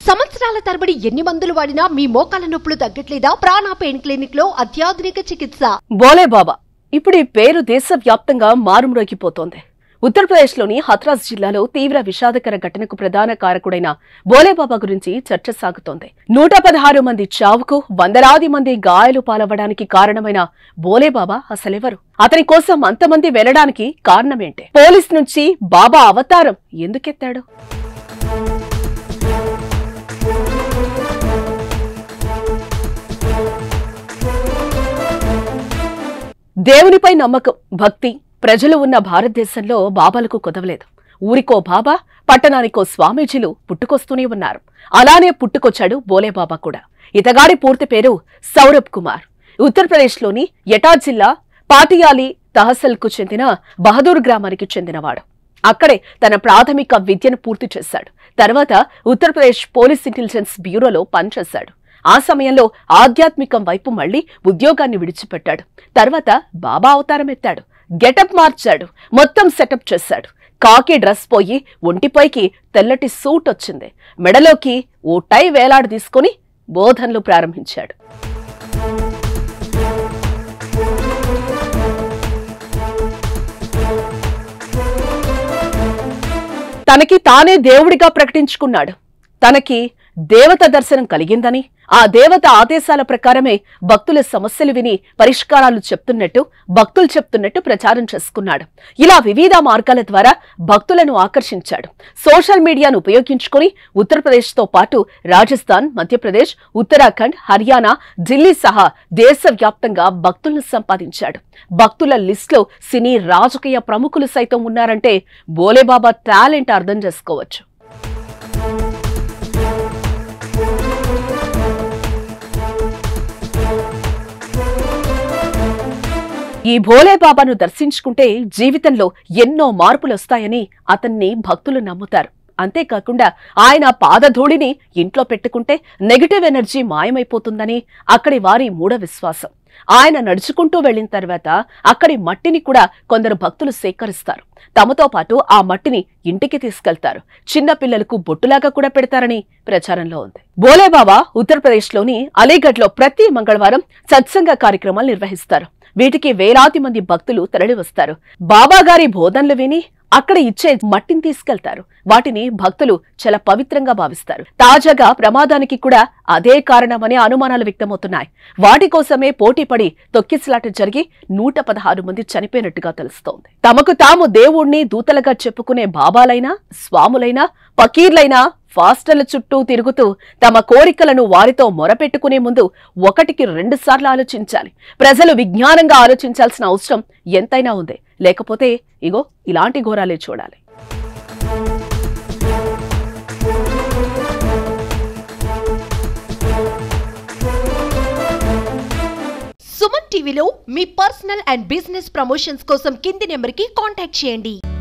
సంవత్సరాల తరబడి ఎన్ని మందులు వాడినా మీ మోకాల నొప్పులు తగ్గట్లేదా ప్రాణ పెయిన్ క్లినిక్ లో అత్యాధునిక చికిత్స బోలే బాబా ఇప్పుడు ఈ పేరు దేశవ్యాప్తంగా మారుమ్రోగిపోతోంది ఉత్తరప్రదేశ్లోని హత్రాస్ జిల్లాలో తీవ్ర విషాదకర ఘటనకు ప్రధాన కారకుడైన బోలేబాబా గురించి చర్చ సాగుతోంది నూట పదహారు మంది చావుకు వందలాది మంది గాయాలు పాలవ్వడానికి కారణమైన బోలేబాబా అసలెవరు అతని కోసం అంతమంది వెళ్లడానికి కారణమేంటి పోలీస్ నుంచి బాబా అవతారం ఎందుకెత్తాడు దేవునిపై నమ్మకం భక్తి ప్రజలు ఉన్న భారతదేశంలో బాబాలకు కుదవలేదు ఊరికో బాబా పట్టణానికో స్వామీజీలు పుట్టుకొస్తూనే ఉన్నారు అలానే పుట్టుకొచ్చాడు బోలేబాబా కూడా ఇతగాడి పూర్తి పేరు సౌరభ్ కుమార్ ఉత్తరప్రదేశ్లోని ఎటా జిల్లా పాటియాలి తహసల్కు చెందిన బహదూర్ గ్రామానికి చెందినవాడు అక్కడే తన ప్రాథమిక విద్యను పూర్తి చేశాడు తర్వాత ఉత్తరప్రదేశ్ పోలీస్ ఇంటెలిజెన్స్ బ్యూరోలో పనిచేశాడు ఆ సమయంలో ఆధ్యాత్మికం వైపు మళ్లీ ఉద్యోగాన్ని విడిచిపెట్టాడు తర్వాత బాబా అవతారం ఎత్తాడు గెటప్ మార్చాడు మొత్తం సెటప్ చేశాడు కాకి డ్రెస్ పోయి ఒంటిపైకి తెల్లటి సూట్ వచ్చింది మెడలోకి ఓ టై వేలాడ తీసుకుని బోధనలు ప్రారంభించాడు తనకి తానే దేవుడిగా ప్రకటించుకున్నాడు తనకి దేవత దర్శనం కలిగిందని ఆ దేవత ఆదేశాల ప్రకారమే భక్తుల సమస్యలు విని పరిష్కారాలు చెప్తున్నట్టు భక్తులు చెప్తున్నట్టు ప్రచారం చేసుకున్నాడు ఇలా వివిధ మార్గాల ద్వారా భక్తులను ఆకర్షించాడు సోషల్ మీడియాను ఉపయోగించుకుని ఉత్తరప్రదేశ్తో పాటు రాజస్థాన్ మధ్యప్రదేశ్ ఉత్తరాఖండ్ హర్యానా ఢిల్లీ సహా దేశవ్యాప్తంగా భక్తులను సంపాదించాడు భక్తుల లిస్టులో సినీ రాజకీయ ప్రముఖులు సైతం ఉన్నారంటే బోలేబాబా టాలెంట్ అర్థం చేసుకోవచ్చు ఈ భోలే బాబాను దర్శించుకుంటే జీవితంలో ఎన్నో మార్పులు వస్తాయని అతన్ని భక్తులు నమ్ముతారు అంతేకాకుండా ఆయన పాదధూళిని ఇంట్లో పెట్టుకుంటే నెగిటివ్ ఎనర్జీ మాయమైపోతుందని అక్కడి వారి మూఢ విశ్వాసం ఆయన నడుచుకుంటూ వెళ్లిన తర్వాత అక్కడి మట్టిని కూడా కొందరు భక్తులు సేకరిస్తారు తమతో పాటు ఆ మట్టిని ఇంటికి తీసుకెళ్తారు చిన్న పిల్లలకు బొట్టులాగా కూడా పెడతారని ప్రచారంలో ఉంది బోలేబాబా ఉత్తరప్రదేశ్లోని అలీగఢ్లో ప్రతి మంగళవారం సత్సంగ కార్యక్రమాలు నిర్వహిస్తారు వీటికి వేలాది మంది భక్తులు తరలివస్తారు బాబా గారి బోధనలు విని అక్కడ ఇచ్చే మట్టిని తీసుకెళ్తారు వాటిని భక్తులు చాలా పవిత్రంగా భావిస్తారు తాజాగా ప్రమాదానికి కూడా అదే కారణమనే అనుమానాలు వ్యక్తమవుతున్నాయి వాటి కోసమే పోటీపడి తొక్కిసలాట జరిగి నూట పదహారు మంది చనిపోయినట్టుగా తెలుస్తోంది తమకు తాము దేవుణ్ణి దూతలుగా చెప్పుకునే బాబాలైనా స్వాములైనా పకీర్లైనా ఫాస్టర్ల చుట్టూ తిరుగుతూ తమ కోరికలను వారితో మొరపెట్టుకునే ముందు ఒకటికి రెండు సార్లు ఆలోచించాలి ప్రజలు విజ్ఞానంగా ఆలోచించాల్సిన అవసరం ఎంతైనా ఉంది లేకపోతే ఇగో ఇలాంటి ఘోరాలే చూడాలి సుమన్ టీవీలో మీ పర్సనల్ అండ్ బిజినెస్ ప్రమోషన్స్ కోసం కింది నెంబర్ కి కాంటాక్ట్ చేయండి